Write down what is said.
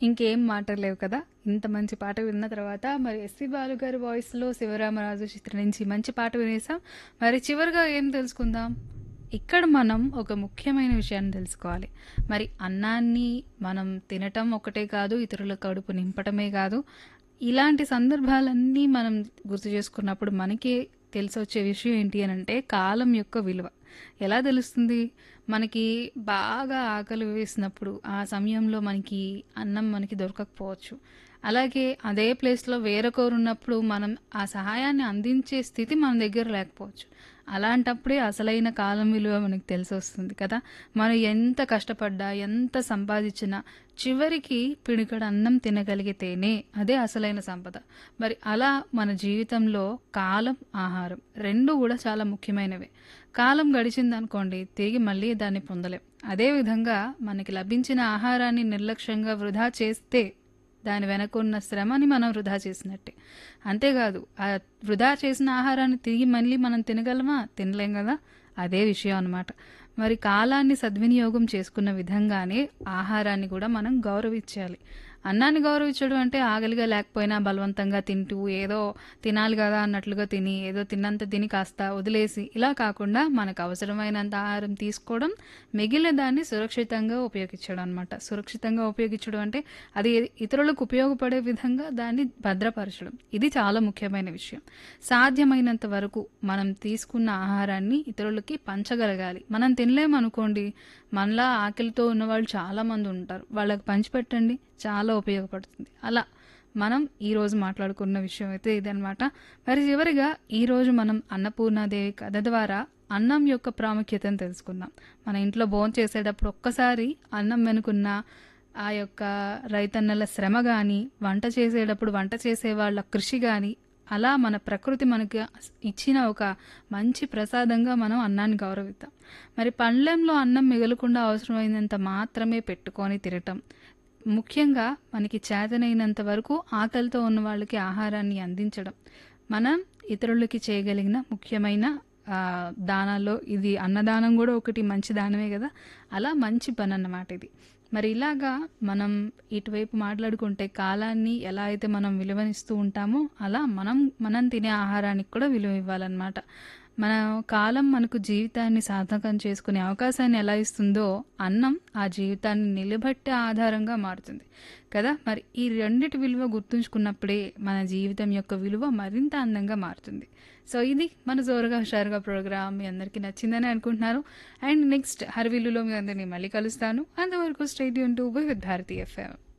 ఇంకేం మాటలు లేవు కదా! ఇంత మంచి పాట విన్న తర్వాత మరి ఎస్‌పి బాలు గారి వాయిస్‌లో 'శివరామరాజు' చిత్రం నుంచి మంచి పాట వినేసాం. మరి చివరగా ఏం తెలుసుకుందాం? ఇక్కడ మనం ఒక ముఖ్యమైన విషయాన్ని తెలుసుకోవాలి. మరి అన్నాన్ని మనం తినటం ఒకటే కాదు, ఇతరుల కడుపు నింపటమే కాదు. ఇలాంటి సందర్భాలన్నీ మనం గుర్తు చేసుకున్నప్పుడు మనకి తెలిసొచ్చే విషయం ఏంటి అనంటే కాలం యొక్క విలువ. ఎలా తెలుస్తుంది? మనకి బాగా ఆకలి వేసినప్పుడు ఆ సమయంలో మనకి అన్నం మనకి దొరకకపోవచ్చు. అలాగే అదే ప్లేస్‌లో వేరొకరున్నప్పుడు మనం ఆ సహాయాన్ని అందించే స్థితి మన దగ్గర లేకపోవచ్చు. అలాంటప్పుడే అసలైన కాలం విలువ మనకు తెలిసొస్తుంది కదా! మనం ఎంత కష్టపడ్డా, ఎంత సంపాదించినా చివరికి పిడికెడు అన్నం తినగలిగితేనే అదే అసలైన సంపద. మరి అలా మన జీవితంలో కాలం, ఆహారం 2 కూడా చాలా ముఖ్యమైనవే. కాలం గడిచిందనుకోండి తిరిగి మళ్ళీ దాన్ని పొందలేం. అదే విధంగా మనకి లభించిన ఆహారాన్ని నిర్లక్ష్యంగా వృధా చేస్తే దాని వెనకున్న శ్రమని మనం వృధా చేసినట్టే. అంతేకాదు ఆ వృధా చేసిన ఆహారాన్ని తిరిగి మళ్ళీ మనం తినగలమా? తినలేం గదా! అదే విషయం అన్నమాట. మరి కాలాన్ని సద్వినియోగం చేసుకున్న విధంగానే ఆహారాన్ని కూడా మనం గౌరవించాలి. అన్నాన్ని గౌరవించడం అంటే ఆకలిగా లేకపోయినా బలవంతంగా తింటూ ఏదో తినాలి గదా అన్నట్లుగా తిని, ఏదో తిన్నంత తిని కాస్త వదిలేసి ఇలా కాకుండా మనకు అవసరమైనంత ఆహారం తీసుకోవడం, మిగిలిన దాన్ని సురక్షితంగా ఉపయోగించడం అన్నమాట. సురక్షితంగా ఉపయోగించడం అంటే అది ఇతరులకు ఉపయోగపడే విధంగా దాన్ని భద్రపరచడం. ఇది చాలా ముఖ్యమైన విషయం. సాధ్యమైనంత వరకు మనం తీసుకున్న ఆహారాన్ని ఇతరులకి పంచగలగాలి. మనం తినలేమనుకోండి మనలా ఆకలితో ఉన్నవాళ్ళు చాలామంది ఉంటారు. వాళ్ళకి పంచిపెట్టండి చాలా ఉపయోగపడుతుంది. అలా మనం ఈరోజు మాట్లాడుకున్న విషయం అయితే ఇదనమాట. మరి చివరిగా ఈరోజు మనం అన్నపూర్ణాదేవి కథ ద్వారా అన్నం యొక్క ప్రాముఖ్యతను తెలుసుకుందాం. మన ఇంట్లో భోంచేసేటప్పుడు ఒక్కసారి అన్నం వెనుకున్న ఆ యొక్క రైతన్నల శ్రమ గాని, వంట చేసేటప్పుడు వంట చేసేవాళ్ళ కృషి గాని, అలా మన ప్రకృతి మనకి ఇచ్చిన ఒక మంచి ప్రసాదంగా మనం అన్నాన్ని గౌరవిద్దాం. మరి పళ్ళెంలో అన్నం మిగలకుండా అవసరమైనంత మాత్రమే పెట్టుకొని తినటం. ముఖ్యంగా మనకి చేతనైనంత వరకు ఆకలితో ఉన్న వాళ్ళకి ఆహారాన్ని అందించడం. మనం ఇతరులకి చేయగలిగిన ముఖ్యమైన ఆహ్, దానాల్లో ఇది అన్నదానం గూడా ఒకటి మంచి దానమే గదా! అలా మంచి పనన్నమాట ఇది. మరి ఇలాగా మనం ఇటువైపు మాట్లాడుకుంటే కాలాన్ని ఎలా అయితే మనం విలువనిస్తూ ఉంటామో అలా మనం మనం తినే ఆహారానికి కూడా విలువ ఇవ్వాలన్నమాట. మన కాలం మనకు జీవితాన్ని సార్థకం చేసుకునే అవకాశాన్ని ఎలా ఇస్తుందో అన్నం ఆ జీవితాన్ని నిలబెట్టే ఆధారంగా మారుతుంది. కదా! మరి ఈ రెండిటి విలువ గుర్తుంచుకున్నప్పుడే మన జీవితం యొక్క విలువ మరింత అందంగా మారుతుంది. సో ఇది మన జోరుగా హుషారుగా ప్రోగ్రామ్ మీ అందరికీ నచ్చిందని అనుకుంటున్నాను. అండ్ నెక్స్ట్ హర్విల్లులో మీ అందరిని మళ్ళీ కలుస్తాను. అంతవరకు stay tuned to Vividh Bharati FM.